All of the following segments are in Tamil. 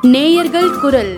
நேயர்கள் குரல்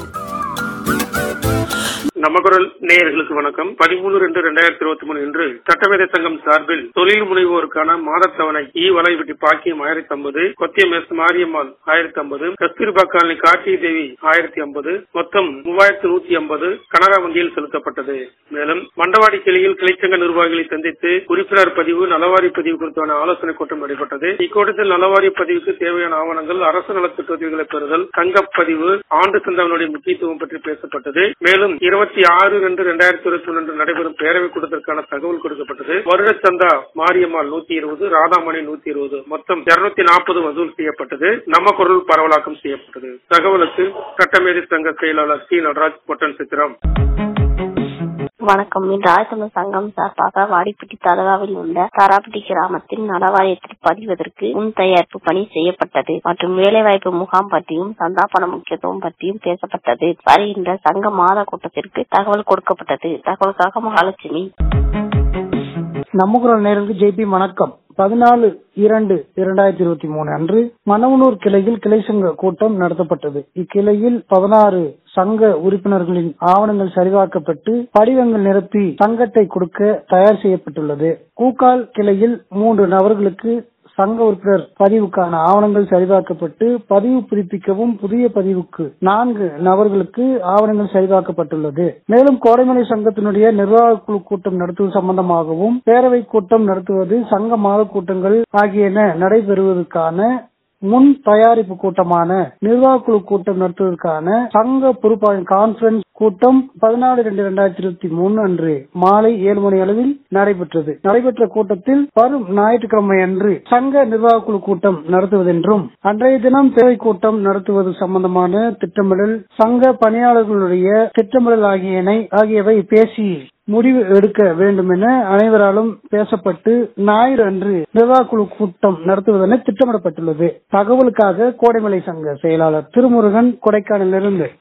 நம்ம குரல் நேயர்களுக்கு வணக்கம் பதிமூணு ரெண்டு ரெண்டாயிரத்தி இருபத்தி மூணு இன்று சட்டமேதை சங்கம் சார்பில் தொழில் முனைவோருக்கான மாதத்தவணை ஈ வலைவெட்டி பாக்கியம் ஆயிரத்தி ஐம்பது கொத்தியம் எஸ் மாரியம்மாள் ஆயிரத்தி ஐம்பது கஸ்தூரிபா காலனி கார்த்திகை தேவி ஆயிரத்தி ஐம்பது மொத்தம் மூவாயிரத்தி நூத்தி ஐம்பது கனரா வங்கியில் செலுத்தப்பட்டது மேலும் மண்டவாடி கிளையில் கிளைச்சங்க நிர்வாகிகளை சந்தித்து உறுப்பினர் பதிவு நலவாரி பதிவு குறித்தான ஆலோசனை கூட்டம் நடைபெற்றது இக்கூட்டத்தில் நலவாரி பதிவுக்கு தேவையான ஆவணங்கள் அரசு நலத்திட்ட உதவிகளை பெறுதல் தங்கப் பதிவு ஆண்டு சந்தாவினுடைய முக்கியத்துவம் பற்றி பேசப்பட்டது மேலும் இருபத்தி ஆறு ரெண்டு ரெண்டாயிரத்தி இருபத்தி ஒன்று நடைபெறும் பேரவைக் கூட்டத்திற்கான தகவல் கொடுக்கப்பட்டது வருட சந்தா மாரியம்மாள் நூத்தி இருபது ராதாமணி நூத்தி இருபது மொத்தம் இருநூத்தி நாற்பது வசூல் செய்யப்பட்டது நம்ம குரல் பரவலாக்கம் செய்யப்பட்டது தகவலுக்கு சட்டமேதை சங்க செயலாளர் சி நடராஜ் பொட்டன் சித்திரம் வணக்கம் இன்று ஆயத்தமிழ் சங்கம் சார்பாக வாடிப்பட்டி தாலுகாவில் உள்ள தாராப்பட்டி கிராமத்தில் நலவாரியத்தில் பதிவதற்கு முன் தயாரிப்பு பணி செய்யப்பட்டது மற்றும் வேலைவாய்ப்பு முகாம் பற்றியும் சந்தா பண முக்கியத்துவம் பற்றியும் பேசப்பட்டது வருகின்ற சங்க மாத கூட்டத்திற்கு தகவல் கொடுக்கப்பட்டது தகவலுக்காக மகாலட்சுமி நம்ம குரல் நேருக்கு ஜேபி வணக்கம் பதினாலு இரண்டு இரண்டாயிரத்தி இருபத்தி மூணு அன்று மணவனூர் கிளையில் கிளை சங்க கூட்டம் நடத்தப்பட்டது இக்கிளையில் பதினாறு சங்க உறுப்பினர்களின் ஆவணங்கள் சரிபார்க்கப்பட்டு படிவங்கள் நிரப்பி சங்கத்தை கொடுக்க தயார் செய்யப்பட்டுள்ளது கூக்கால் கிளையில் மூன்று நபர்களுக்கு சங்க உறுப்பினர் பதிவுக்கான ஆவணங்கள் சரிபார்க்கப்பட்டு பதிவு புதுப்பிக்கவும் புதிய பதிவுக்கு நான்கு நபர்களுக்கு ஆவணங்கள் சரிபார்க்கப்பட்டுள்ளது மேலும் கோடைமலை சங்கத்தினுடைய நிர்வாக குழு கூட்டம் நடத்துவது சம்பந்தமாகவும் பேரவை கூட்டம் நடத்துவது சங்க மாத கூட்டங்கள் ஆகியன நடைபெறுவதற்கான முன் தயாரிப்பு கூட்டமான நிர்வாக குழு கூட்டம் நடத்துவதற்கான சங்க பொறுப்பாளர் கான்பரன்ஸ் கூட்டம் பதினாலு ரெண்டு இரண்டாயிரத்தி இருபத்தி மூணு அன்று மாலை ஏழு மணி அளவில் நடைபெற்றது நடைபெற்ற கூட்டத்தில் வரும் ஞாயிற்றுக்கிழமை அன்று சங்க நிர்வாக குழு கூட்டம் நடத்துவதென்றும் அன்றைய தினம் தேவை கூட்டம் நடத்துவது சம்பந்தமான திட்டமிடல் சங்க பணியாளர்களுடைய திட்டமிடல் ஆகியனை ஆகியவை பேசி முடிவு எடுக்க வேண்டும் என அனைவராலும் பேசப்பட்டு ஞாயிறு அன்று நிர்வாக குழு கூட்டம் நடத்துவதென திட்டமிடப்பட்டுள்ளது தகவலுக்காக கோடைமலை சங்க செயலாளர் திருமுருகன் கொடைக்கானலிருந்து